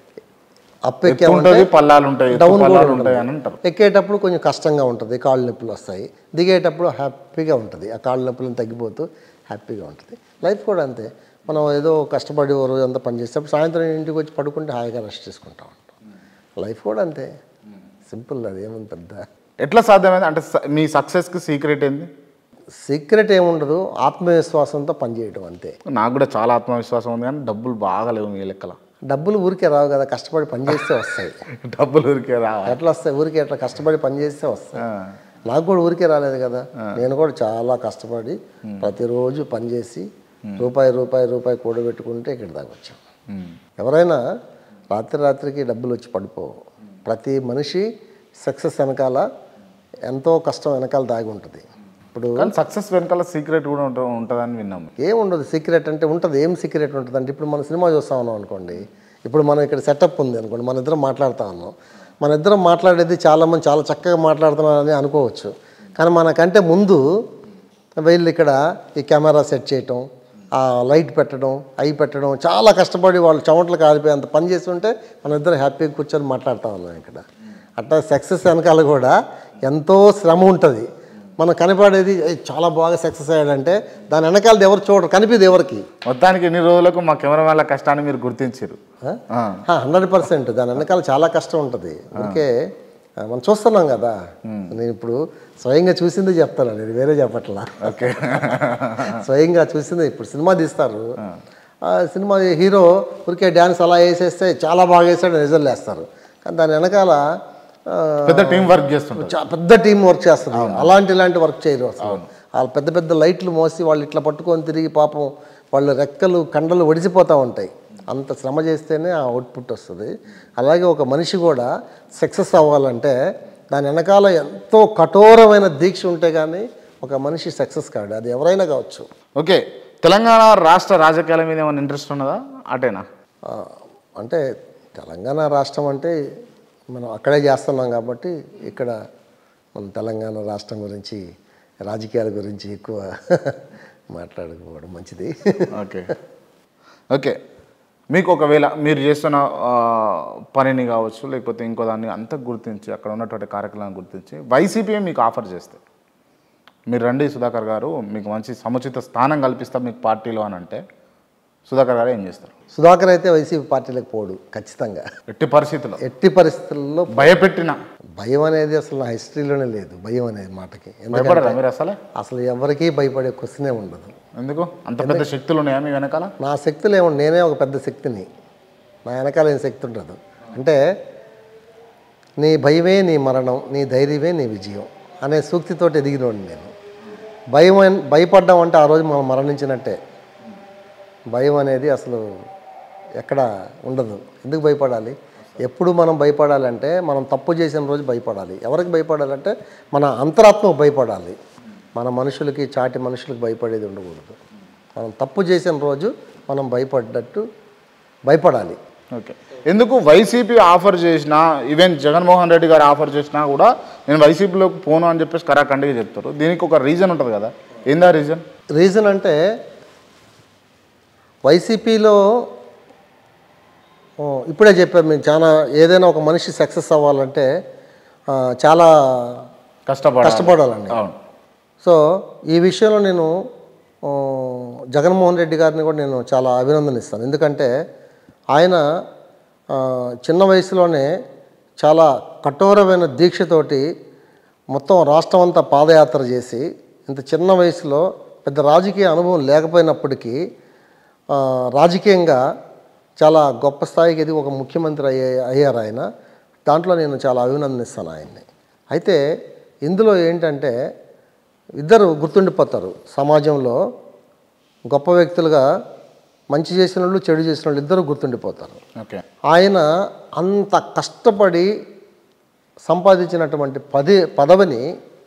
అప్ ఎక్కామంటే ఉంటుంది పల్లాలు ఉంటాయి ఎత్తు డౌన్ కూడా పల్లాలు ఉంటుంది. ఉంటాయి అని అంటారు ఎక్కేటప్పుడు కొంచెం కష్టంగా ఉంటుంది కాళ్ళు నొప్పులు వస్తాయి దిగేటప్పుడు హ్యాపీగా ఉంటుంది ఆ కాళ్ళు నొప్పులను తగ్గిపోతూ హ్యాపీగా ఉంటుంది లైఫ్ కూడా అంతే మనం ఏదో కష్టపడి ఓ రోజు అంతా పని చేసేటప్పుడు సాయంత్రం ఇంటికి వచ్చి పడుకుంటే హాయిగా రెస్ట్ చేసుకుంటా ఉంటాం లైఫ్ కూడా అంతే సింపుల్ అది ఏముంది పెద్ద ఎట్లా సాధ్యమైంది అంటే స- మీ సక్సెస్కి సీక్రెట్ ఏంది సీక్రెట్ ఏముండదు ఆత్మవిశ్వాసంతో పనిచేయడం అంతే నాకు కూడా చాలా ఆత్మవిశ్వాసం ఉంది కానీ డబ్బులు బాగా లేవు మీ లెక్కల డబ్బులు ఊరికే రావు కదా కష్టపడి పని చేస్తే వస్తాయి డబ్బులు ఊరికే రావా ఎట్లా వస్తాయి ఊరికే ఎట్లా కష్టపడి పని చేస్తే వస్తాయి ఆ, నాకు కూడా ఊరికే రాలేదు కదా నేను కూడా చాలా కష్టపడి ప్రతిరోజు పనిచేసి రూపాయి రూపాయి రూపాయి కూడబెట్టుకుంటే ఇక్కడ దాకా వచ్చాం ఉమ్, ఎవరైనా రాత్రి రాత్రికి డబ్బులు వచ్చి పడిపోవు ప్రతి మనిషి సక్సెస్ వెనకాల ఎంతో కష్టం వెనకాల దాగి ఉంటుంది ఇప్పుడు కానీ సక్సెస్ వెనకాల సీక్రెట్ కూడా ఉంట ఉంటుందని విన్నాము ఏముండదు సీక్రెట్ అంటే ఉంటుంది ఏం సీక్రెట్ ఉంటుంది అంటే ఇప్పుడు మనం సినిమా చూస్తా ఉన్నాం అనుకోండి ఇప్పుడు మనం ఇక్కడ సెటప్ ఉంది అనుకోండి మన ఇద్దరం మాట్లాడుతా ఉన్నాం మన ఇద్దరం మాట్లాడేది చాలామంది చాలా చక్కగా మాట్లాడుతున్నారని అనుకోవచ్చు కానీ మనకంటే ముందు వీళ్ళు ఇక్కడ ఈ కెమెరా సెట్ చేయటం ఆ లైట్ పెట్టడం అవి పెట్టడం చాలా కష్టపడి వాళ్ళు చెమటలు కాలిపోయి అంత పని చేస్తుంటే మన ఇద్దరం హ్యాపీగా కూర్చొని మాట్లాడుతూ ఉన్నాం ఇక్కడ అట్లా సక్సెస్ వెనకాల కూడా ఎంతో శ్రమ ఉంటుంది మనం కనపడేది "ఏయ్, చాలా బాగా సక్సెస్ అయ్యాడంటే దాని వెనకాలది ఎవరు చూడరు కనిపిది ఎవరికి మొత్తానికి ఎన్ని రోజులకు మా కెమెరామెన్ల కష్టాన్ని మీరు గుర్తించారు హండ్రెడ్ పర్సెంట్ దాని వెనకాల చాలా కష్టం ఉంటుంది అందుకే ఆ, మనం చూస్తున్నాం కదా నేను ఇప్పుడు స్వయంగా చూసింది చెప్తాను నేను వేరే చెప్పట్లా ఓకే స్వయంగా చూసింది ఇప్పుడు సినిమా తీస్తారు ఆ సినిమా హీరో ఊరికే డ్యాన్స్ అలా వేసేస్తే చాలా బాగా వేసాడు రిజల్ట్ వేస్తారు కానీ దాని వెనకాల ఆ, పెద్ద టీం వర్క్ చేస్తుంటారు చా- పెద్ద టీం వర్క్ చేస్తుంది అలాంటి ఇలాంటి వర్క్ చేయరు అసలు వాళ్ళు పెద్ద పెద్ద లైట్లు మోసి వాళ్ళు ఇట్లా పట్టుకొని తిరిగి పాపం వాళ్ళ రెక్కలు కండలు ఒడిసిపోతూ ఉంటాయి అంత శ్రమ చేస్తేనే ఆ అవుట్పుట్ వస్తుంది అలాగే ఒక మనిషి కూడా సక్సెస్ అవ్వాలంటే దాని వెనకాల ఎంతో కఠోరమైన దీక్ష ఉంటే కానీ ఒక మనిషి సక్సెస్ కాడు అది ఎవరైనా కావచ్చు ఓకే తెలంగాణ రాష్ట్ర రాజకీయాల మీద ఏమైనా ఇంట్రెస్ట్ ఉన్నదా అటేనా ఆ, అంటే తెలంగాణ రాష్ట్రం అంటే మనం అక్కడే చేస్తున్నాం కాబట్టి ఇక్కడ మన తెలంగాణ రాష్ట్రం గురించి రాజకీయాల గురించి ఎక్కువ మాట్లాడకపోవడం మంచిది ఓకే ఓకే మీకు ఒకవేళ మీరు చేస్తున్న ఆ, పనిని కావచ్చు లేకపోతే ఇంకో దాన్ని అంతా గుర్తించి అక్కడ ఉన్నటువంటి కార్యక్రమాన్ని గుర్తించి వైసీపీ మీకు ఆఫర్ చేస్తే మీరు రండి సుధాకర్ గారు మీకు మంచి సముచిత స్థానం కల్పిస్తాం మీకు పార్టీలో అని అంటే సుధాకర్ గారు ఏం చేస్తారు సుధాకర్ అయితే వైసీపీ పార్టీలకు పోడు ఖచ్చితంగా ఎట్టి పరిస్థితుల్లో ఎట్టి పరిస్థితుల్లో భయపెట్టిన భయం అనేది అసలు నా హిస్టరీలోనే లేదు భయం అనేది మాటకి ఎందుకంటే భయపడరా మీరు అసలే అసలు ఎవరికీ భయపడే క్వశ్చనే ఉండదు ఎందుకు అంత పెద్ద శక్తులు ఉన్నాయా మీ వెనకాల నా శక్తులు ఏమన్నా నేనే ఒక పెద్ద శక్తిని నా వెనకాల ఏం శక్తి ఉండదు అంటే నీ భయమే నీ మరణం నీ ధైర్యమే నీ విజయం అనే సూక్తితోటి ఎదిగినోడిని నేను భయం అన్- భయపడ్డాం అంటే ఆ రోజు మనం మరణించినట్టే భయం అనేది అసలు ఎక్కడ ఉండదు ఎందుకు భయపడాలి ఎప్పుడు మనం భయపడాలంటే మనం తప్పు చేసిన రోజు భయపడాలి ఎవరికి భయపడాలంటే మన అంతరాత్మకు భయపడాలి మన మనుషులకి చాటి మనుషులకు భయపడేది ఉండకూడదు మనం తప్పు చేసిన రోజు మనం భయపడ్డట్టు భయపడాలి ఓకే ఎందుకు వైసీపీ ఆఫర్ చేసినా ఈవెన్ జగన్మోహన్ రెడ్డి గారు ఆఫర్ చేసినా కూడా నేను వైసీపీలోకి పోను అని చెప్పేసి కరాఖండిగా చెప్తారు దీనికి ఒక రీజన్ ఉంటుంది కదా ఏందా రీజన్ రీజన్ అంటే వైసీపీలో ఓ, ఇప్పుడే చెప్పాను మేము చాలా ఏదైనా ఒక మనిషి సక్సెస్ అవ్వాలంటే ఆ, చాలా కష్టపడ కష్టపడాలండి అవును సో ఈ విషయంలో నేను ఆ, జగన్మోహన్ రెడ్డి గారిని కూడా నేను చాలా అభినందనిస్తాను ఎందుకంటే ఆయన ఆ, చిన్న వయసులోనే చాలా కఠోరమైన దీక్షతోటి మొత్తం రాష్ట్రం అంతా పాదయాత్ర చేసి ఇంత చిన్న వయసులో పెద్ద రాజకీయ అనుభవం లేకపోయినప్పటికీ ఆ, రాజకీయంగా చాలా గొప్ప స్థాయికి ఎదిగి ఒక ముఖ్యమంత్రి అయ్యే అయ్యారు ఆయన దాంట్లో నేను చాలా అభినందిస్తాను ఆయన్ని అయితే ఇందులో ఏంటంటే ఇద్దరు గుర్తుండిపోతారు సమాజంలో గొప్ప వ్యక్తులుగా మంచి చేసిన వాళ్ళు చెడు చేసిన వాళ్ళు ఇద్దరు గుర్తుండిపోతారు ఓకే ఆయన అంత కష్టపడి సంపాదించినటువంటి పది పదవిని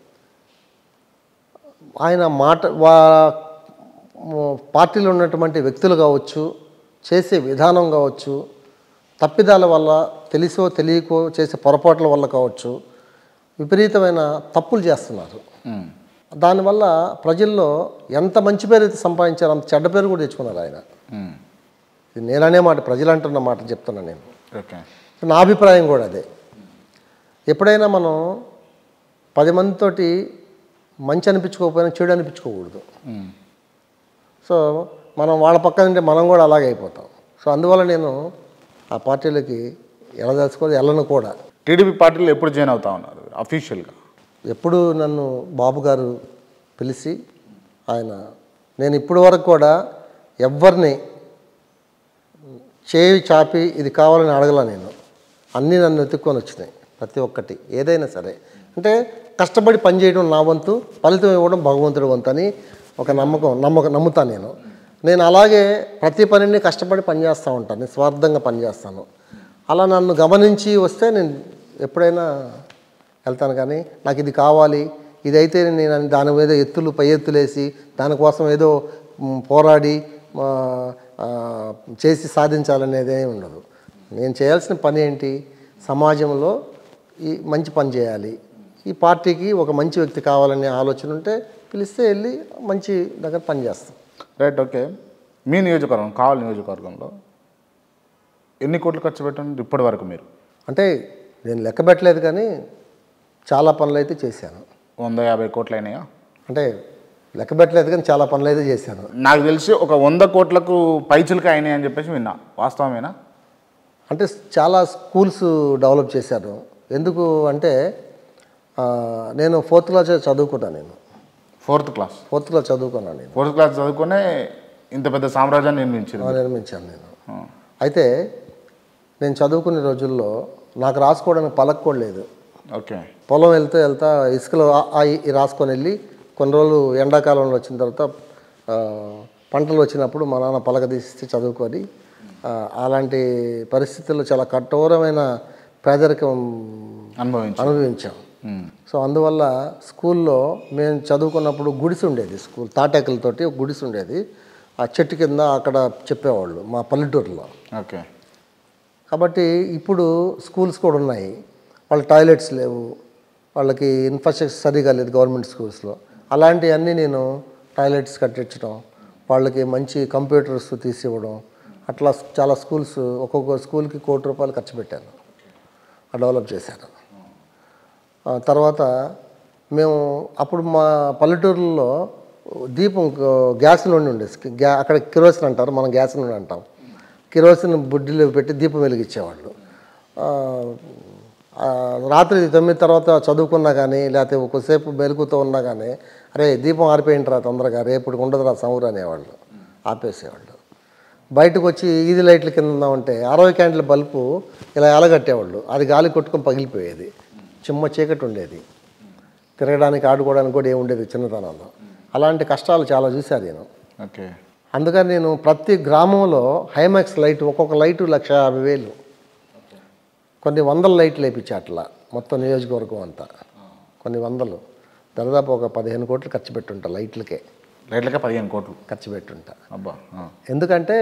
ఆయన మాట వా పార్టీలో ఉన్నటువంటి వ్యక్తులు కావచ్చు చేసే విధానం కావచ్చు తప్పిదాల వల్ల తెలిసో తెలియకో చేసే పొరపాట్ల వల్ల కావచ్చు విపరీతమైన తప్పులు చేస్తున్నారు ఉమ్. దానివల్ల ప్రజల్లో ఎంత మంచి పేరు అయితే సంపాదించారో అంత చెడ్డ పేరు కూడా తెచ్చుకున్నారు ఆయన ఉమ్. ఇది నేననే మాట ప్రజలు అంటున్న మాట చెప్తున్నాను నేను ఓకే నా అభిప్రాయం కూడా అదే ఎప్పుడైనా మనం పది మందితోటి మంచి అనిపించుకోకపోయినా చెడు అనిపించుకోకూడదు ఉమ్. సో మనం వాళ్ళ పక్కన ఉంటే మనం కూడా అలాగే అయిపోతాం సో అందువల్ల నేను ఆ పార్టీలకి ఎలా తెలుసుకోవాలి వెళ్ళను కూడా టీడీపీ పార్టీలో ఎప్పుడు జాయిన్ అవుతా ఉన్నారు అఫీషియల్గా ఎప్పుడు నన్ను బాబు గారు పిలిచి ఆయన నేను ఇప్పటి వరకు కూడా ఎవరిని చేయి చాపి ఇది కావాలని అడగల నేను అన్నీ నన్ను వెతుక్కొని వచ్చినాయి ప్రతి ఒక్కటి ఏదైనా సరే అంటే కష్టపడి పనిచేయడం నా వంతు ఫలితం ఇవ్వడం భగవంతుడి వంతు అని ఒక నమ్మకం నమ్మకం నమ్ముతాను నేను నేను అలాగే ప్రతి పనిని కష్టపడి పనిచేస్తూ ఉంటాను నిస్వార్థంగా పనిచేస్తాను అలా నన్ను గమనించి వస్తే నేను ఎప్పుడైనా వెళ్తాను కానీ నాకు ఇది కావాలి ఇదైతే నేను దాని మీద ఎత్తులు పై ఎత్తులేసి దానికోసం ఏదో మ్, పోరాడి ఆ, ఆ, చేసి సాధించాలనేది ఏమి ఉండదు నేను చేయాల్సిన పని ఏంటి సమాజంలో ఈ మంచి పని చేయాలి ఈ పార్టీకి ఒక మంచి వ్యక్తి కావాలనే ఆలోచన ఉంటే పిలిస్తే వెళ్ళి మంచి దగ్గర పని చేస్తాం రైట్ ఓకే మీ నియోజకవర్గం కావాలి నియోజకవర్గంలో ఎన్ని కోట్లు ఖర్చు పెట్టండి ఇప్పటి వరకు మీరు అంటే నేను లెక్క పెట్టలేదు కానీ చాలా పనులు అయితే చేశాను వంద యాభై కోట్లు అయినాయా అంటే లెక్క పెట్టలేదు కానీ చాలా పనులు అయితే చేశాను నాకు తెలిసి ఒక వంద కోట్లకు పైచులకి అయినాయి అని చెప్పేసి విన్నా వాస్తవమేనా అంటే చాలా స్కూల్స్ డెవలప్ చేశారు ఎందుకు అంటే ఆ, నేను ఫోర్త్ క్లాస్ చదువుకున్నాను నేను ఫోర్త్ క్లాస్ ఫోర్త్ క్లాస్ చదువుకున్నాను నేను ఫోర్త్ క్లాస్ చదువుకునే ఇంత పెద్ద సామ్రాజ్యాన్ని నిర్మించింది ఆ, నిర్మించాను నేను అయితే నేను చదువుకునే రోజుల్లో నాకు రాసుకోవడానికి పలక కూడా లేదు ఓకే పొలం వెళ్తే వెళ్తా ఇసుకలో ఆ, ఆ, ఈ రాసుకొని వెళ్ళి కొన్ని రోజులు ఎండాకాలంలో వచ్చిన తర్వాత ఆ, పంటలు వచ్చినప్పుడు మా నాన్న పలక తీసి చదువుకొని ఆ, అలాంటి పరిస్థితుల్లో చాలా కఠోరమైన పేదరికం అనుభవించి అనుభవించాం ఉమ్. సో అందువల్ల స్కూల్లో మేము చదువుకున్నప్పుడు గుడిసి ఉండేది స్కూల్ తాటాకులతోటి ఒక గుడిసి ఉండేది ఆ చెట్టు కింద అక్కడ చెప్పేవాళ్ళు మా పల్లెటూరులో ఓకే కాబట్టి ఇప్పుడు స్కూల్స్ కూడా ఉన్నాయి వాళ్ళ టాయిలెట్స్ లేవు వాళ్ళకి ఇన్ఫ్రాస్ట్రక్చర్ సరిగా లేదు గవర్నమెంట్ స్కూల్స్లో అలాంటివన్నీ నేను టాయిలెట్స్ కట్టించడం వాళ్ళకి మంచి కంప్యూటర్స్ తీసివ్వడం అట్లా చాలా స్కూల్స్ ఒక్కొక్క స్కూల్కి కోటి రూపాయలు ఖర్చు పెట్టాను ఆ డెవలప్ చేశాను ఆ తర్వాత మేము అప్పుడు మా పల్లెటూరులో దీపం క- గ్యాస్ నుండి ఉండేది గ్యా అక్కడ కిరోసిన్ అంటారు మనం గ్యాస్ నుండి అంటాం కిరోసిన్ బుడ్డిలో పెట్టి దీపం వెలిగించేవాళ్ళు ఆ, ఆ, రాత్రి తొమ్మిది తర్వాత చదువుకున్నా కానీ లేకపోతే ఒకసేపు మెలుగుతూ ఉన్నా కానీ అరే దీపం ఆరిపోయింటారా తొందరగా రేపు ఉండదురా సౌరు అనేవాళ్ళు ఆపేసేవాళ్ళు బయటకు వచ్చి ఈది లైట్ల కింద ఉందామంటే అరవై క్యాండిల్ బల్బు ఇలా ఎలగట్టేవాళ్ళు అది గాలి కొట్టుకొని పగిలిపోయేది చిమ్మ చీకటి ఉండేది తిరగడానికి ఆడుకోవడానికి కూడా ఏమి ఉండేది చిన్నతనంలో అలాంటి కష్టాలు చాలా చూశాను నేను ఓకే అందుకని నేను ప్రతి గ్రామంలో హైమాక్స్ లైట్ ఒక్కొక్క లైటు లక్ష యాభై వేలు కొన్ని వందల లైట్లు వేయించా అట్లా మొత్తం నియోజకవర్గం అంతా కొన్ని వందలు దాదాపు ఒక పదిహేను కోట్లు ఖర్చు పెట్టుంటా లైట్లకే రైట్లకే పదిహేను కోట్లు ఖర్చు పెట్టుంటా అబ్బా ఆ. ఎందుకంటే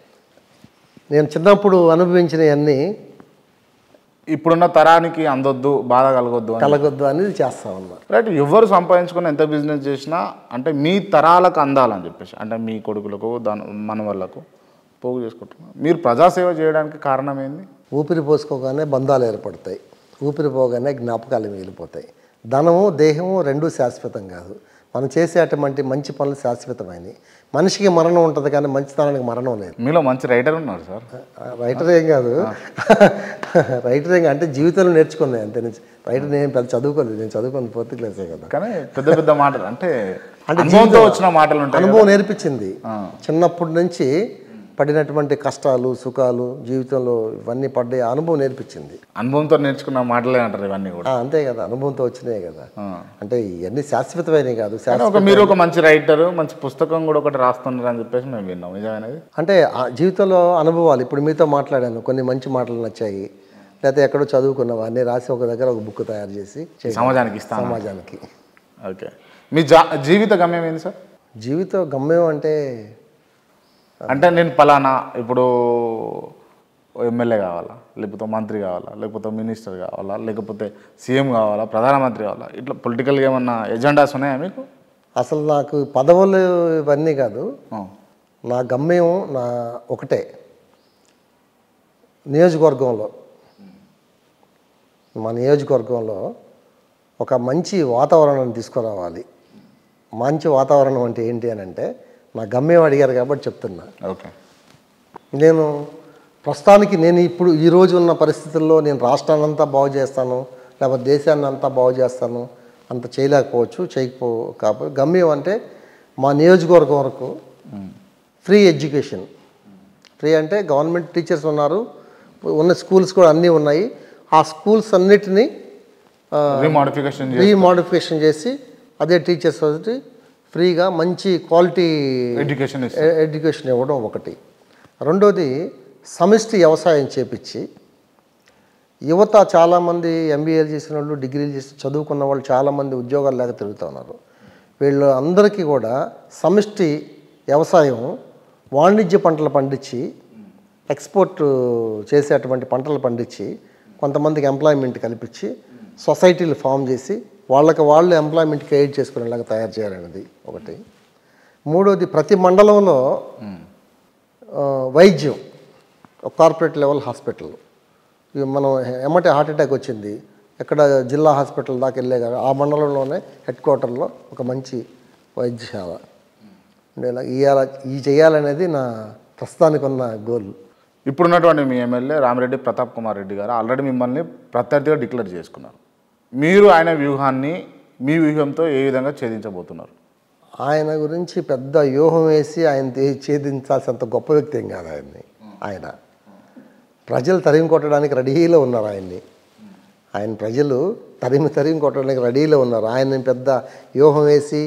నేను చిన్నప్పుడు అనుభవించినవన్నీ ఇప్పుడున్న తరానికి అందొద్దు బాధ కలగొద్దు అని కలగొద్దు అనేది చేస్తా ఉన్నా రైట్ ఎవరు సంపాదించుకుని ఎంత బిజినెస్ చేసినా అంటే మీ తరాలకు అందాలని చెప్పేసి అంటే మీ కొడుకులకు దాని మన వాళ్ళకు పోగు చేసుకుంటున్నారు మీరు ప్రజాసేవ చేయడానికి కారణం ఏంది ఊపిరి పోసుకోగానే బంధాలు ఏర్పడతాయి ఊపిరి పోగానే జ్ఞాపకాలు మిగిలిపోతాయి ధనము దేహము రెండూ శాశ్వతం కాదు మనం చేసేటువంటి మంచి పనులు శాశ్వతమైనవి మనిషికి మరణం ఉంటుంది కానీ మంచితనానికి మరణం లేదు మీలో మంచి రైటర్ ఉన్నారు సార్ రైటర్ ఏం కాదు రైటర్ ఏం కాదు అంటే జీవితంలో నేర్చుకున్నాయి అంతే నుంచి రైటర్ నేను పెద్ద చదువుకోలేదు నేను చదువుకొని ఫోర్త్ క్లాసే కదా కానీ పెద్ద పెద్ద మాటలు అంటే అంటే అనుభవంతో వచ్చిన మాటలు ఉంటాయి కదా. అనుభవం నేర్పించింది చిన్నప్పటి నుంచి పడినటువంటి కష్టాలు సుఖాలు జీవితంలో ఇవన్నీ పడ్డే అనుభవం నేర్పించింది అనుభవంతో నేర్చుకున్న మాటలే అంటారు ఇవన్నీ కూడా ఆ, అంతే కదా అనుభవంతో వచ్చినాయి కదా ఆ. అంటే ఇవన్నీ శాశ్వతమైనవి కాదు కానీ శాశ్వత ఒక మీరు ఒక మంచి రైటర్ మంచి పుస్తకం కూడా ఒకటి రాస్తున్నారు అని చెప్పేసి మేము విన్నాం నిజమైనది అంటే ఆ జీవితంలో అనుభవాలు ఇప్పుడు మీతో మాట్లాడాను కొన్ని మంచి మాటలు నచ్చాయి లేకపోతే ఎక్కడో చదువుకున్నావా అన్నీ రాసి ఒక దగ్గర ఒక బుక్ తయారు చేసి చేయాలి సమాజానికి ఇస్తాను సమాజానికి ఓకే మీ జా జీవిత గమ్యం ఏంది సార్ జీవిత గమ్యం అంటే అంటే నేను పలానా ఇప్పుడు ఎమ్మెల్యే కావాలా లేకపోతే మంత్రి కావాలా లేకపోతే మినిస్టర్ కావాలా లేకపోతే సీఎం కావాలా ప్రధానమంత్రి కావాలా ఇట్లా పొలిటికల్గా ఏమన్నా ఎజెండాస్ ఉన్నాయా మీకు అసలు నాకు పదవులు ఇవన్నీ కాదు ఆ. నా గమ్యం నా ఒకటే నియోజకవర్గంలో మా నియోజకవర్గంలో ఒక మంచి వాతావరణం తీసుకురావాలి మంచి వాతావరణం అంటే ఏంటి అని అంటే నా గమ్యం అడిగారు కాబట్టి చెప్తున్నా ఓకే నేను ప్రస్తుతానికి నేను ఇప్పుడు ఈ రోజు ఉన్న పరిస్థితుల్లో నేను రాష్ట్రాన్ని అంతా బాగు చేస్తాను లేకపోతే దేశాన్ని అంతా బాగు చేస్తాను అంత చేయలేకపోవచ్చు చేయకపో కాకపోతే గమ్యం అంటే మా నియోజకవర్గం వరకు ఫ్రీ ఎడ్యుకేషన్ ఫ్రీ అంటే గవర్నమెంట్ టీచర్స్ ఉన్నారు ఉన్న స్కూల్స్ కూడా అన్నీ ఉన్నాయి ఆ స్కూల్స్ అన్నిటినీ రీమాడిఫికేషన్ ఫ్రీ మోడిఫికేషన్ చేసి అదే టీచర్స్ తోటి ఫ్రీగా మంచి క్వాలిటీ ఎడ్యుకేషన్ ఎ- ఎడ్యుకేషన్ ఇవ్వడం ఒకటి రెండోది సమిష్టి వ్యవసాయం చేపించి యువత చాలామంది ఎంబీఏలు చేసిన వాళ్ళు డిగ్రీలు చేసి చదువుకున్న వాళ్ళు చాలామంది ఉద్యోగాలు లేక తిరుగుతూ ఉన్నారు వీళ్ళు అందరికీ కూడా సమిష్టి వ్యవసాయం వాణిజ్య పంటలు పండించి ఎక్స్పోర్ట్ చేసేటువంటి పంటలు పండించి కొంతమందికి ఎంప్లాయ్మెంట్ కల్పించి సొసైటీలు ఫామ్ చేసి వాళ్ళకి వాళ్ళు ఎంప్లాయ్మెంట్ క్రియేట్ చేసుకునేలాగా తయారు చేయాలనేది ఒకటి మూడోది ప్రతి మండలంలో ఆ, వైద్యం ఒక కార్పొరేట్ లెవెల్ హాస్పిటల్ ఇవి మనం ఎమ్మటే హార్ట్ అటాక్ వచ్చింది ఎక్కడ జిల్లా హాస్పిటల్ దాకా వెళ్ళే కదా ఆ మండలంలోనే హెడ్ క్వార్టర్లో ఒక మంచి వైద్యశాల ఉండేలా ఇవాళ ఈ చేయాలనేది నా ప్రస్తుతానికి ఉన్న గోల్ ఇప్పుడున్నటువంటి మీ ఎమ్మెల్యే రామిరెడ్డి ప్రతాప్ కుమార్ రెడ్డి గారు ఆల్రెడీ మిమ్మల్ని ప్రత్యర్థిగా డిక్లేర్ చేసుకున్నారు మీరు ఆయన వ్యూహాన్ని మీ వ్యూహంతో ఏ విధంగా ఛేదించబోతున్నారు ఆయన గురించి పెద్ద వ్యూహం వేసి ఆయన తే- ఛేదించాల్సినంత గొప్ప వ్యక్తి ఏం కాదు ఆయన్ని ఆయన ప్రజలు తరిమి కొట్టడానికి రెడీలో ఉన్నారు ఆయన్ని ఆయన ప్రజలు తరిమి తరిమి కొట్టడానికి రెడీలో ఉన్నారు ఆయన పెద్ద వ్యూహం వేసి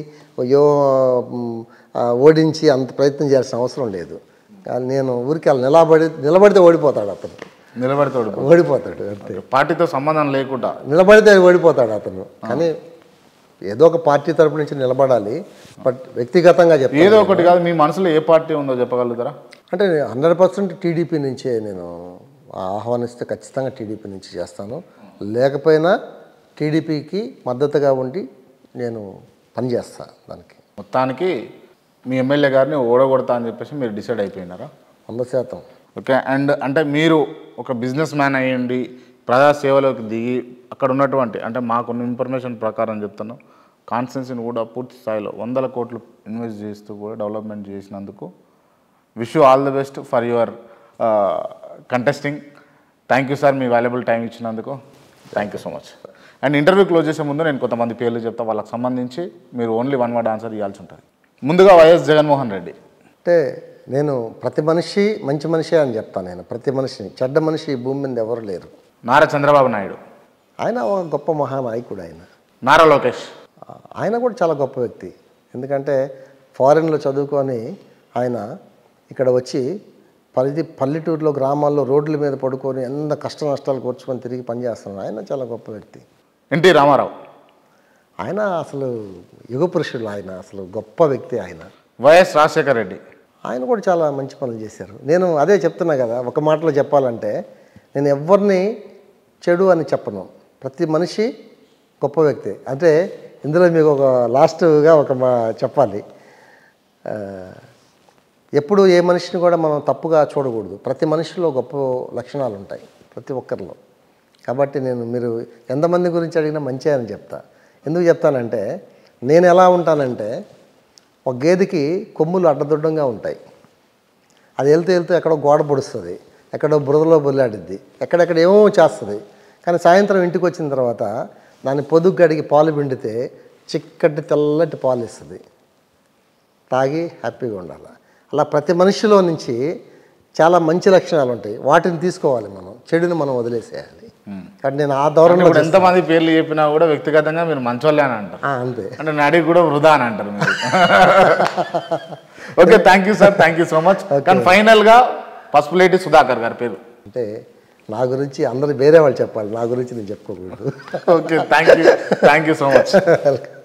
వ్యూహం ఆ, ఓడించి అంత ప్రయత్నం చేయాల్సిన అవసరం లేదు కానీ నేను ఊరికి అలా నిలబడి నిలబడితే ఓడిపోతాడు అతను నిలబడతాడు ఓడిపోతాడు అంతే పార్టీతో సంబంధం లేకుండా నిలబడితే ఓడిపోతాడు అతను కానీ ఏదో ఒక పార్టీ తరపు నుంచి నిలబడాలి బట్ వ్యక్తిగతంగా చెప్తాను ఏదో ఒకటి కాదు మీ మనసులో ఏ పార్టీ ఉందో చెప్పగలుగుతారా అంటే హండ్రెడ్ పర్సెంట్ టీడీపీ నుంచే నేను ఆహ్వానిస్తే ఖచ్చితంగా టీడీపీ నుంచి చేస్తాను లేకపోయినా టీడీపీకి మద్దతుగా ఉండి నేను పనిచేస్తాను దానికి మొత్తానికి మీ ఎమ్మెల్యే గారిని ఓడగొడతా అని చెప్పేసి మీరు డిసైడ్ అయిపోయినారా వంద శాతం ఓకే అండ్ అంటే మీరు ఒక బిజినెస్ మ్యాన్ అయ్యండి ప్రజా సేవలోకి దిగి అక్కడ ఉన్నటువంటి అంటే మాకున్న ఇన్ఫర్మేషన్ ప్రకారం చెప్తాను కాన్స్టెన్సీని కూడా పూర్తి స్థాయిలో వందల కోట్లు ఇన్వెస్ట్ చేస్తూ కూడా డెవలప్మెంట్ చేసినందుకు wish you all the best for your contesting thank you sir మీ వాల్యుబుల్ టైం ఇచ్చినందుకు thank you so much and interview close చేసే ముందు నేను కొంతమంది పేర్లు చెప్తా వాళ్ళకి సంబంధించి మీరు ఓన్లీ వన్ వర్డ్ ఆన్సర్ ఇవ్వాల్సి ఉంటుంది ముందుగా వైఎస్ జగన్మోహన్ రెడ్డి అంటే నేను ప్రతి మనిషి మంచి మనిషి అని చెప్తాను నేను ప్రతి మనిషిని చెడ్డ మనిషి ఈ భూమి మీద ఎవరు లేరు నారా చంద్రబాబు నాయుడు ఆయన ఒక గొప్ప మహానాయకుడు ఆయన నారా లోకేష్ ఆయన కూడా చాలా గొప్ప వ్యక్తి ఎందుకంటే ఫారిన్లో చదువుకొని ఆయన ఇక్కడ వచ్చి పరిధి పల్లెటూరులో గ్రామాల్లో రోడ్ల మీద పడుకొని ఎంత కష్ట నష్టాలు కూర్చుకొని తిరిగి పనిచేస్తున్నాడు ఆయన చాలా గొప్ప వ్యక్తి ఎన్టీ రామారావు ఆయన అసలు యుగ పురుషుడు ఆయన అసలు గొప్ప వ్యక్తి ఆయన వైఎస్ రాజశేఖర్ రెడ్డి ఆయన కూడా చాలా మంచి పనులు చేశారు నేను అదే చెప్తున్నా కదా ఒక మాటలో చెప్పాలంటే నేను ఎవరిని చెడు అని చెప్పను ప్రతి మనిషి గొప్ప వ్యక్తి అంటే ఇందులో మీకు ఒక లాస్ట్గా ఒక మా చెప్పాలి ఆ, ఎప్పుడు ఏ మనిషిని కూడా మనం తప్పుగా చూడకూడదు ప్రతి మనిషిలో గొప్ప లక్షణాలు ఉంటాయి ప్రతి ఒక్కరిలో కాబట్టి నేను మీరు ఎంతమంది గురించి అడిగినా మంచి అని చెప్తా ఎందుకు చెప్తానంటే నేను ఎలా ఉంటానంటే ఒక గేదెకి కొమ్ములు అడ్డదొడ్డంగా ఉంటాయి అది వెళ్తూ వెళ్తూ ఎక్కడో గోడ పొడుస్తుంది ఎక్కడో బురదలో బొల్లాడిద్ది ఎక్కడెక్కడ ఏమో చేస్తుంది కానీ సాయంత్రం ఇంటికి వచ్చిన తర్వాత దాన్ని పొదుగు గడిగి పాలు పిండితే చిక్కటి తెల్లటి పాలు ఇస్తుంది తాగి హ్యాపీగా ఉండాలి అలా ప్రతి మనిషిలో నుంచి చాలా మంచి లక్షణాలు ఉంటాయి వాటిని తీసుకోవాలి మనం చెడుని మనం వదిలేసేయాలి కాబట్టి నేను ఆ ధోరణిలో ఇప్పుడు ఎంతమంది పేర్లు చెప్పినా కూడా వ్యక్తిగతంగా మీరు మంచోళ్ళే అని అంటారు ఆ, అంతే అంటే నడి కూడా వృధా అని అంటారు మీరు okay thank you sir thank you so much కానీ ఫైనల్గా పసుపులేటి సుధాకర్ గారి పేరు అంటే నా గురించి అందరూ వేరే వాళ్ళు చెప్పాలి నా గురించి నేను చెప్పుకోకూడదు okay thank you thank you so much welcome